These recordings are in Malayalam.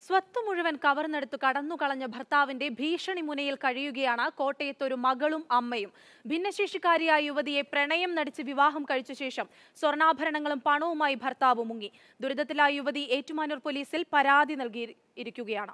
സ്വത്ത് മുഴുവൻ കവർന്നെടുത്ത് കടന്നുകളഞ്ഞ ഭർത്താവിന്റെ ഭീഷണി മുനയിൽ കഴിയുകയാണ് കോട്ടയത്ത് ഒരു മകളും അമ്മയും ഭിന്നശേഷിക്കാരിയായ യുവതിയെ പ്രണയം നടിച്ച് വിവാഹം കഴിച്ച ശേഷം സ്വർണ്ണാഭരണങ്ങളും പണവുമായി ഭർത്താവ് മുങ്ങി ദുരിതത്തിലായ യുവതി ഏറ്റുമാനൂർ പോലീസിൽ പരാതി നൽകിയിരിക്കുകയാണ്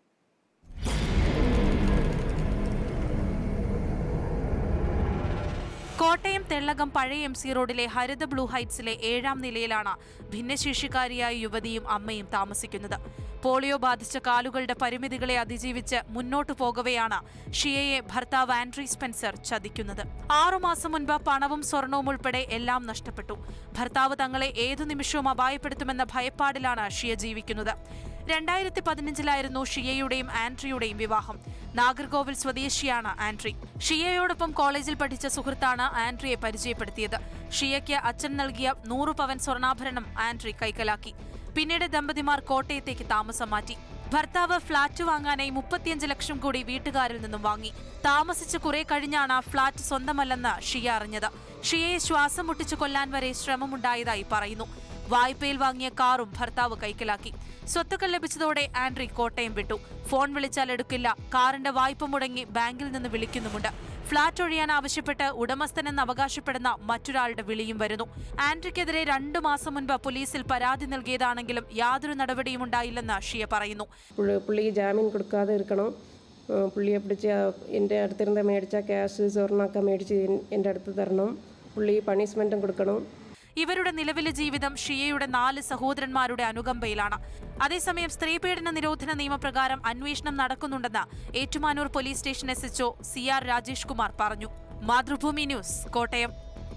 കോട്ടയം തെള്ളകം പഴയ എം സി റോഡിലെ ഹരിത ബ്ലൂ ഹൈറ്റ്സിലെ ഏഴാം നിലയിലാണ് ഭിന്നശേഷിക്കാരിയായ യുവതിയും അമ്മയും താമസിക്കുന്നത് പോളിയോ ബാധിച്ച കാലുകളുടെ പരിമിതികളെ അതിജീവിച്ച് മുന്നോട്ടു പോകവെയാണ് ഷിയയെ ഭർത്താവ് ആൻഡ്രി സ്പെൻസർ ചതിക്കുന്നത് ആറുമാസം മുൻപ് പണവും സ്വർണവും ഉൾപ്പെടെ എല്ലാം നഷ്ടപ്പെട്ടു ഭർത്താവ് തങ്ങളെ ഏതു നിമിഷവും അപായപ്പെടുത്തുമെന്ന ഭയപ്പാടിലാണ് ഷിയ ജീവിക്കുന്നത് രണ്ടായിരത്തി പതിനഞ്ചിലായിരുന്നു ഷിയയുടെയും ആൻഡ്രിയുടെയും വിവാഹം നാഗർകോവിൽ സ്വദേശിയാണ് ആൻഡ്രി ഷിയയോടൊപ്പം കോളേജിൽ പഠിച്ച സുഹൃത്താണ് ആൻഡ്രിയെ പരിചയപ്പെടുത്തിയത് ഷിയയ്ക്ക് അച്ഛൻ നൽകിയ നൂറ് പവൻ സ്വർണ്ണാഭരണം ആൻഡ്രി കൈക്കലാക്കി പിന്നീട് ദമ്പതിമാർ കോട്ടയത്തേക്ക് താമസം മാറ്റി ഭർത്താവ് ഫ്ളാറ്റ് വാങ്ങാനായി മുപ്പത്തിയഞ്ച് ലക്ഷം കൂടി വീട്ടുകാരിൽ നിന്നും വാങ്ങി താമസിച്ച് കുറെ കഴിഞ്ഞാണ് ഫ്ളാറ്റ് സ്വന്തമല്ലെന്ന് ഷിയ അറിഞ്ഞത് ഷിയയെ ശ്വാസം മുട്ടിച്ചു കൊല്ലാൻ വരെ ശ്രമമുണ്ടായതായി പറയുന്നു വായ്പയിൽ വാങ്ങിയ കാറും ഭർത്താവ് കൈക്കലാക്കി സ്വത്തുക്കൾ ലഭിച്ചതോടെ ആൻഡ്രി കോട്ടയം വിട്ടു ഫോൺ വിളിച്ചാൽ എടുക്കില്ല കാറിന്റെ വായ്പ മുടങ്ങി ബാങ്കിൽ നിന്ന് വിളിക്കുന്നുമുണ്ട് ഫ്ളാറ്റ് ഒഴിയാൻ ആവശ്യപ്പെട്ട് ഉടമസ്ഥനെന്ന് അവകാശപ്പെടുന്ന മറ്റൊരാളുടെ വിളിയും വരുന്നു ആൻഡ്രിക്കെതിരെ രണ്ടു മാസം മുൻപ് പോലീസിൽ പരാതി നൽകിയതാണെങ്കിലും യാതൊരു നടപടിയും ഉണ്ടായില്ലെന്ന് ഷിയ പറയുന്നു പുള്ളി പുള്ളിക്ക് ജാമ്യം കൊടുക്കാതെ ഇരിക്കണം ആ, പുള്ളിയെ പിടിച്ച് ആ എൻ്റെ അടുത്തിരുന്ന് മേടിച്ച ക്യാഷ് സ്വർണ്ണമൊക്കെ മേടിച്ച് എൻ- എൻ്റെ അടുത്ത് തരണം പുള്ളി പണിഷ്മെൻറ്റും കൊടുക്കണം ഇവരുടെ നിലവിലെ ജീവിതം ഷിയയുടെ നാല് സഹോദരന്മാരുടെ അനുകമ്പയിലാണ് അതേസമയം സ്ത്രീപീഡന നിരോധന നിയമപ്രകാരം അന്വേഷണം നടക്കുന്നുണ്ടെന്ന് Ettumanoor police station S H O C R Rajesh Kumar പറഞ്ഞു മാതൃഭൂമി ന്യൂസ് കോട്ടയം